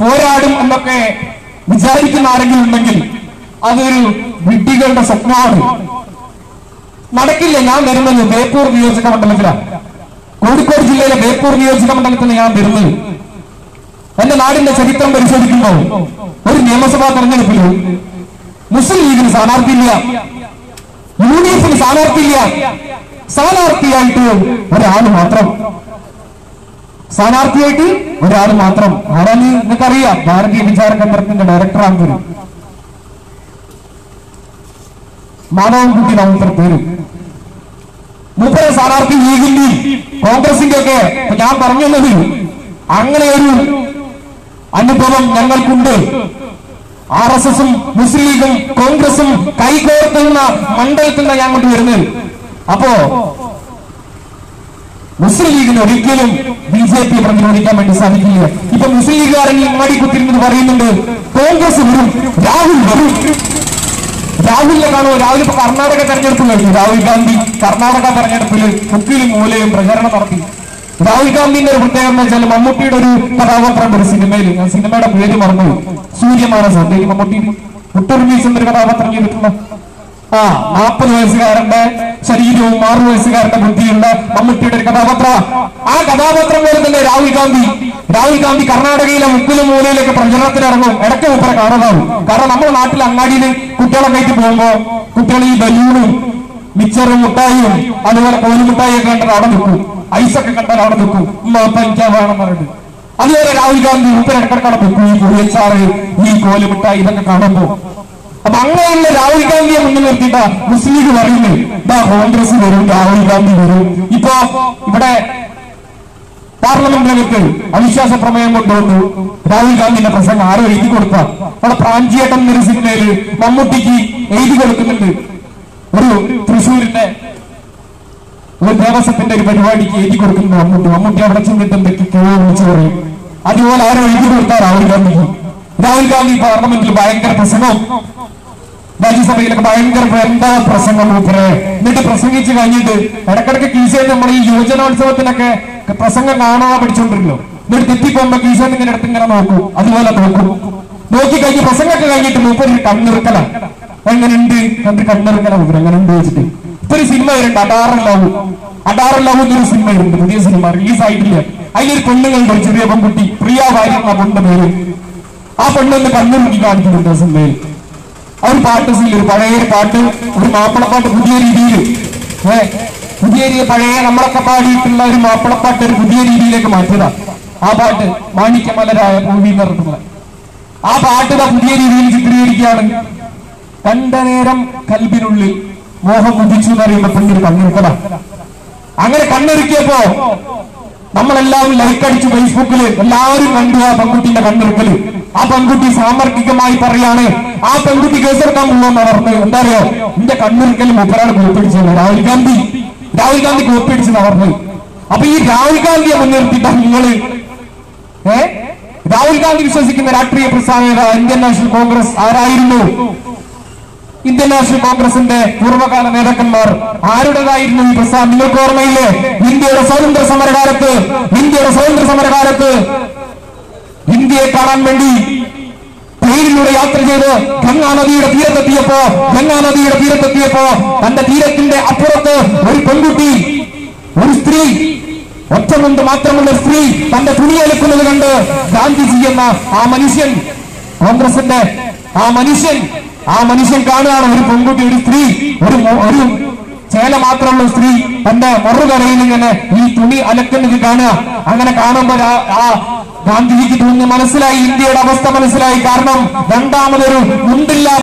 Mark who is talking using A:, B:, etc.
A: പോരാടും എന്നൊക്കെ വിചാരിക്കുന്ന ആരെങ്കിലും ഉണ്ടെങ്കിൽ അതൊരു വിഡ്ഢികളുടെ സ്വപ്നമാണ് നടക്കില്ല ഞാൻ വരുന്നത് ബേപ്പൂർ നിയോജക മണ്ഡലത്തിലാണ് കോഴിക്കോട് ജില്ലയിലെ ബേപ്പൂർ നിയോജക മണ്ഡലത്തിൽ ഞാൻ വരുന്നത് എന്റെ നാടിന്റെ ചരിത്രം പരിശോധിക്കുമ്പോൾ ഒരു നിയമസഭാ തെരഞ്ഞെടുപ്പിൽ മുസ്ലിം ലീഗിന് സ്ഥാനാർത്ഥിയില്ല യു ഡി എഫിന് സ്ഥാനാർത്ഥിയില്ല സ്ഥാനാർത്ഥിയായിട്ട് ഒരാൾ മാത്രം സ്ഥാനാർത്ഥിയായിട്ട് ഒരാൾ മാത്രം ആരാണ് നിങ്ങൾക്കറിയാം ഭാരതീയ വിചാര കേന്ദ്രത്തിന്റെ ഡയറക്ടറാണ് പേര് മാധവൻകുട്ടി നവംബർ പേര് മൂപ്പര സ്ഥാനാർത്ഥി ലീഗിന്റെ കോൺഗ്രസിന്റെ ഒക്കെ ഇപ്പൊ ഞാൻ പറഞ്ഞത് അങ്ങനെ ഒരു അനുഭവം ഞങ്ങൾക്കുണ്ട് ആർ എസ് എസും മുസ്ലിം ലീഗും കോൺഗ്രസും കൈകോർത്തുന്ന മണ്ഡലത്തിൽ നിന്നാണ് ഞാൻ കൊണ്ടുവരുന്നത് അപ്പോ മുസ്ലിം ലീഗിന് ഒരിക്കലും ബി ജെ പി പ്രതിരോധിക്കാൻ വേണ്ടി സാധിക്കില്ല ഇപ്പൊ മുസ്ലിം ലീഗുകാരൻ മടി കുത്തിരുന്നത് പറയുന്നുണ്ട് കോൺഗ്രസ് വരും രാഹുൽ വരും രാഹുലിനെ കാണുമോ രാഹുൽ ഇപ്പൊ കർണാടക തെരഞ്ഞെടുപ്പ് കഴിഞ്ഞു രാഹുൽ ഗാന്ധി കർണാടക തെരഞ്ഞെടുപ്പിൽ മുക്കിലും മൂലയും പ്രചരണം നടത്തി രാഹുൽ ഗാന്ധിന്റെ ഒരു പ്രത്യേകത എന്ന് വെച്ചാൽ മമ്മൂട്ടിയുടെ ഒരു കഥാപാത്രം ഒരു സിനിമയിൽ ഞാൻ സിനിമയുടെ പേര് മറന്നു സൂര്യമാനസം അദ്ദേഹം മമ്മൂട്ടി മുട്ടുറിമീസ് എന്നൊരു കഥാപാത്രം ചെയ്തിട്ടുണ്ടോ ആ നാൽപ്പത് വയസ്സുകാരന്റെ ശരീരവും ആറു വയസ്സുകാരന്റെ ബുദ്ധിയുള്ള മമ്മൂട്ടിയുടെ ഒരു കഥാപാത്രം ആ കഥാപാത്രം പോലെ തന്നെ രാഹുൽ ഗാന്ധി രാഹുൽ ഗാന്ധി കർണാടകയിലെ മുക്കിലും മൂലയിലൊക്കെ പ്രചരണത്തിന് ഇറങ്ങും ഇടയ്ക്ക് മുപ്പറ കാണാതാവും കാരണം നമ്മുടെ നാട്ടിൽ അങ്ങാടിയിൽ കുട്ടികളെ കയറ്റി പോകുമ്പോ കുട്ടികൾ ഈ ബലൂണും മിച്ചറും മുട്ടായിയും അതുപോലെ കോലുമുട്ടായി ഒക്കെ കണ്ടാൽ അവിടെ നിൽക്കും ഐസൊക്കെ കണ്ടാൽ അവിടെ നിൽക്കും ഉമ്മ അപ്പ എനിക്കാ വേണം പറഞ്ഞിട്ട് അതുപോലെ രാഹുൽ ഗാന്ധി മുപ്പര ഇടക്കിടക്ക് അവിടെ നിൽക്കും ഈ കുഴിയച്ചാറ് ഈ കോലുമുട്ടായി ഇതൊക്കെ കാണുമ്പോ അപ്പൊ അങ്ങനെയുള്ള രാഹുൽ ഗാന്ധിയെ മുന്നിൽ നിർത്തിയിട്ട മുസ്ലിം ലീഗ് പറയുന്നു ഇതാ കോൺഗ്രസ് വരും രാഹുൽ ഗാന്ധി വരും ഇപ്പോ ഇവിടെ പാർലമെന്റിനകത്ത് അവിശ്വാസ പ്രമേയം കൊണ്ടുവന്നു രാഹുൽ ഗാന്ധിന്റെ പ്രസംഗം ആരും എഴുതി കൊടുത്ത അവിടെ പ്രാഞ്ചിയേട്ടൻ എന്നൊരു സിനിമയില് മമ്മൂട്ടിക്ക് എഴുതി കൊടുക്കുന്നുണ്ട് ഒരു തൃശ്ശൂരിന്റെ ഒരു ദേവസ്വത്തിന്റെ ഒരു പരിപാടിക്ക് എഴുതി കൊടുക്കുന്നു മമ്മൂട്ടി മമ്മൂട്ടി അവിടെ ചെന്നിട്ട് എന്തൊക്കെ വിളിച്ചു പറയും അതുപോലെ ആരും എഴുതി കൊടുത്താൽ രാഹുൽ ഗാന്ധിക്ക് രാഹുൽ ഗാന്ധി പാർലമെന്റിൽ ഭയങ്കര പ്രസംഗവും രാജ്യസഭയിലൊക്കെ ഭയങ്കര എന്താ പ്രസംഗം മൂപ്പരെ എന്നിട്ട് പ്രസംഗിച്ച് കഴിഞ്ഞിട്ട് ഇടക്കിടക്ക് കീശയിൽ നമ്മൾ ഈ യുവജനോത്സവത്തിനൊക്കെ പ്രസംഗം കാണാതെ പഠിച്ചോണ്ടിരിക്കല്ലോ എന്നിട്ട് തെറ്റിപ്പോകുമ്പോ കീശയിൽ ഇങ്ങനെ എടുത്ത് ഇങ്ങനെ നോക്കും അതുപോലെ നോക്കും നോക്കി കഴിഞ്ഞ് പ്രസംഗമൊക്കെ കഴിഞ്ഞിട്ട് മൂപ്പര് കണ്ണിറുക്കല എങ്ങനെയുണ്ട് കണ്ട് കണ്ണിറുക്കല മൂപ്പര് എങ്ങനെ ഉണ്ട് വെച്ചിട്ട് ഇപ്പൊ ഒരു സിനിമ വരുന്നുണ്ട് അടാറൻ ലവ് അടാറൻ ലവ് എന്നൊരു സിനിമ വരുന്നുണ്ട് പുതിയ സിനിമ റിലീസ് ആയിട്ടില്ല അതിലൊരു പെണ്ണുങ്ങളുണ്ട് ഒരു ചെറിയ പെൺകുട്ടി പ്രിയ ഭാര്യ എന്ന പെണ്ണിന്റെ പേര് ആ പെണ്ണൊന്ന് കണ്ണിറുക്കി കാണിക്കുന്നുണ്ട് ആ സിനിമയിൽ ആ ഒരു പാട്ട് സീൽ ഒരു പഴയ ഒരു പാട്ട് ഒരു മാപ്പിളപ്പാട്ട് പുതിയ രീതിയിൽ ഏ പുതിയ രീതി പഴയ നമ്മളൊക്കെ പാടിയിട്ടുള്ള ഒരു മാപ്പിളപ്പാട്ട് ഒരു പുതിയ രീതിയിലേക്ക് മാറ്റിയതാ ആ പാട്ട് മാണിക്യമലരായ ഭൂമി എന്ന് പറഞ്ഞിട്ടുള്ള ആ പാട്ട് ഇതാ പുതിയ രീതിയിൽ ചിത്രീകരിക്കുകയാണ് കണ്ട നേരം കൽബിനുള്ളിൽ മോഹം ഉദിച്ചു എന്ന് പറയുമ്പോ പെണ്ണൊരു കണ്ണിറുക്കല അങ്ങനെ കണ്ണിറുക്കിയപ്പോ നമ്മളെല്ലാവരും ലൈക്ക് അടിച്ചു ഫേസ്ബുക്കിൽ എല്ലാവരും കണ്ടു ആ പെൺകുട്ടിന്റെ കണ്ണിറുക്കല് ആ പെൺകുട്ടി സാമർഥികമായി പറയാണ് ആ പെൺകുട്ടി കേസെടുക്കാൻ പോകുമെന്ന് പറഞ്ഞത് എന്താ അറിയോ എന്റെ കണ്ണിറുക്കൽ മുപ്പരാൾ കോപ്പിടിച്ചത് രാഹുൽ ഗാന്ധി രാഹുൽ ഗാന്ധി കോപ്പിടിച്ചെന്ന് പറഞ്ഞത് അപ്പൊ ഈ രാഹുൽ ഗാന്ധിയെ മുൻനിർത്തിയിട്ടാണ് നിങ്ങള് ഏ രാഹുൽ ഗാന്ധി വിശ്വസിക്കുന്ന രാഷ്ട്രീയ പ്രസ്ഥാന ഇന്ത്യൻ നാഷണൽ കോൺഗ്രസ് ആരായിരുന്നു ഇന്ത്യൻ നാഷണൽ കോൺഗ്രസിന്റെ പൂർവ്വകാല നേതാക്കന്മാർ ആരുടേതായിരുന്നു ഈ പ്രസ്ഥാനം നിങ്ങൾക്ക് ഓർമ്മയില്ലേ ഇന്ത്യയുടെ സ്വാതന്ത്ര്യ സമരകാലത്ത് ഇന്ത്യയുടെ സ്വാതന്ത്ര്യ സമരകാലത്ത് ഇന്ത്യയെ കാണാൻ വേണ്ടി ട്രെയിനിലൂടെ യാത്ര ചെയ്ത് ഗംഗാ നദിയുടെ തീരത്തെത്തിയപ്പോ ഗംഗാ നദിയുടെ തീരത്തെത്തിയപ്പോ തന്റെ തീരത്തിന്റെ അപ്പുറത്ത് ഒരു പെൺകുട്ടി ഒരു സ്ത്രീ ഒറ്റ കൊണ്ട് മാത്രമുള്ള സ്ത്രീ തന്റെ തുണിയെടുക്കുന്നത് കണ്ട് ഗാന്ധിജി എന്ന ആ മനുഷ്യൻ കോൺഗ്രസിന്റെ ആ മനുഷ്യൻ ആ മനുഷ്യൻ കാണുകയാണ് ഒരു പെൺകുട്ടി ഒരു സ്ത്രീ ഒരു മോ- ഒരു ചേല മാത്രമുള്ള സ്ത്രീ തന്റെ മറുകരയിൽ ഇങ്ങനെ ഈ തുണി അലക്കുന്നത് കാണുക അങ്ങനെ കാണുമ്പോൾ ആ- ആ ഗാന്ധിജിക്ക് തോന്നി മനസ്സിലായി ഇന്ത്യയുടെ അവസ്ഥ മനസ്സിലായി കാരണം രണ്ടാമതൊരു മുണ്ടില്ല